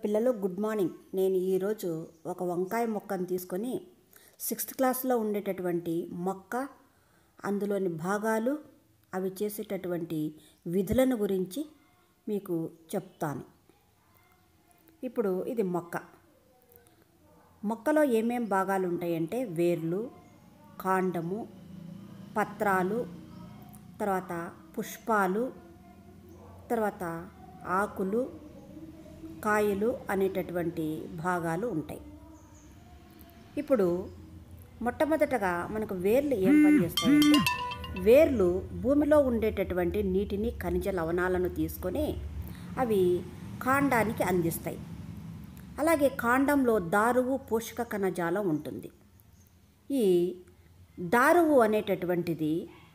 పిల్లలు good morning నేను ఈరోజు ఒక వంకాయ మొక్కను తీసుకొని సిక్స్త్ క్లాస్లో ఉండేటటువంటి మొక్క అందులోని భాగాలు అవి చేసేటటువంటి విధులను గురించి మీకు చెప్తాను ఇప్పుడు ఇది మొక్క మొక్కలో ఏమేం భాగాలు ఉంటాయంటే వేర్లు కాండము పత్రాలు తర్వాత పుష్పాలు తర్వాత ఆకులు కాయలు అనేటటువంటి భాగాలు ఉంటాయి ఇప్పుడు మొట్టమొదటగా మనకు వేర్లు ఏం పనిచేస్తాయంటే వేర్లు భూమిలో ఉండేటటువంటి నీటిని ఖనిజ లవణాలను తీసుకొని అవి కాండానికి అందిస్తాయి అలాగే కాండంలో దారువు పోషక కణజాలం ఉంటుంది ఈ దారువు అనేటటువంటిది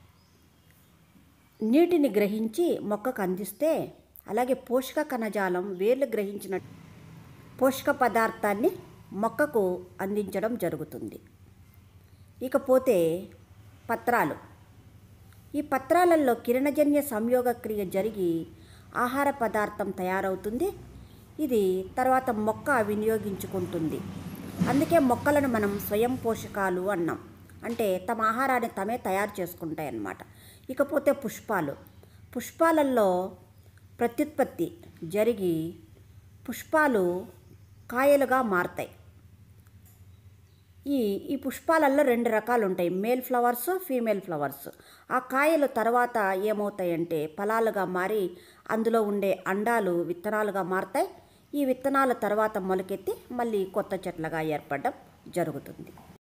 నీటిని గ్రహించి మొక్కకు అందిస్తే అలాగే పోషక కణజాలం వేర్లు గ్రహించిన పోషక పదార్థాన్ని మొక్కకు అందించడం జరుగుతుంది ఇకపోతే పత్రాలు ఈ పత్రాలలో కిరణజన్య సంయోగ క్రియ జరిగి ఆహార పదార్థం తయారవుతుంది ఇది తర్వాత మొక్క వినియోగించుకుంటుంది అందుకే మొక్కలను మనం స్వయం పోషకాలు అన్నాం అంటే తమ ఆహారాన్ని తమే తయారు చేసుకుంటాయి అన్నమాట ఇకపోతే పుష్పాలు పుష్పాలలో ప్రత్యుత్పత్తి జరిగి పుష్పాలు కాయలుగా మారతాయి ఈ ఈ పుష్పాలలో రెండు రకాలు ఉంటాయి మేల్ ఫ్లవర్స్ ఫీమేల్ ఫ్లవర్స్ ఆ కాయలు తర్వాత ఏమవుతాయంటే ఫలాలుగా మారి అందులో ఉండే అండాలు విత్తనాలుగా మారతాయి ఈ విత్తనాల తర్వాత మొలకెత్తి మళ్ళీ కొత్త చెట్లుగా ఏర్పడడం జరుగుతుంది